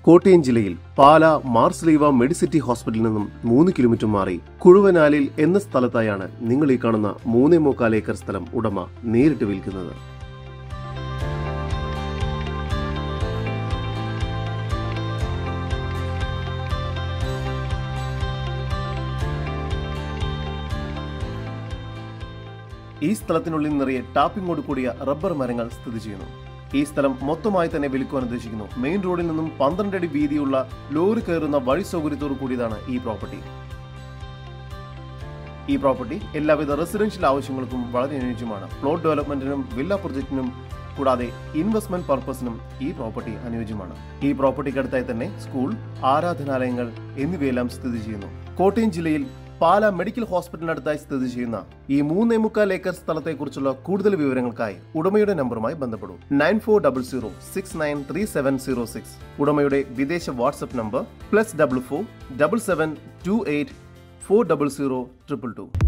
കോട്ടയം ജില്ലയിൽ പാല മാർസ്ലീവ മെഡിസിറ്റി ഹോസ്പിറ്റലിൽ നിന്നും മൂന്ന് കിലോമീറ്റർ മാറി കുഴുവനാലിൽ എന്ന സ്ഥലത്തായാണ് നിങ്ങൾ ഈ കാണുന്ന മൂന്നേ മുക്കാൽ ഏക്കർ സ്ഥലം ഉടമ നേരിട്ട് വിൽക്കുന്നത് ഈ സ്ഥലത്തിനുള്ളിൽ നിറയെ ടാപ്പിങ്ങോട് കൂടിയ റബ്ബർ മരങ്ങൾ സ്ഥിതി ചെയ്യുന്നു ഈ സ്ഥലം മൊത്തമായി തന്നെ വിൽക്കുവാൻ ഉദ്ദേശിക്കുന്നു മെയിൻ റോഡിൽ നിന്നും പന്ത്രണ്ട് അടി വീതിയുള്ള ലോറി കയറുന്ന വഴി സൗകര്യത്തോടു കൂടിയതാണ് ഈ പ്രോപ്പർട്ടി ഈ പ്രോപ്പർട്ടി എല്ലാവിധ റെസിഡൻഷ്യൽ ആവശ്യങ്ങൾക്കും വളരെ അനുയോജ്യമാണ് പ്ലോട്ട് ഡെവലപ്മെന്റിനും വില്ല പ്രൊജക്ടിനും കൂടാതെ ഇൻവെസ്റ്റ്മെന്റ് പർപ്പസിനും ഈ പ്രോപ്പർട്ടി അനുയോജ്യമാണ് ഈ പ്രോപ്പർട്ടിക്കടുത്തായി തന്നെ സ്കൂൾ ആരാധനാലയങ്ങൾ എന്നിവയെല്ലാം സ്ഥിതി ചെയ്യുന്നു കോട്ടയം ജില്ലയിൽ പാല മെഡിക്കൽ ഹോസ്പിറ്റലിനടുത്തായി സ്ഥിതി ചെയ്യുന്ന ഈ മൂന്നേ മുക്കാൽ ഏക്കർ സ്ഥലത്തെക്കുറിച്ചുള്ള കൂടുതൽ വിവരങ്ങൾക്കായി ഉടമയുടെ നമ്പറുമായി ബന്ധപ്പെടൂ nine four double zero six nine three seven zero six ഉടമയുടെ വിദേശ WhatsApp number plus double four double seven two eight four double zero triple to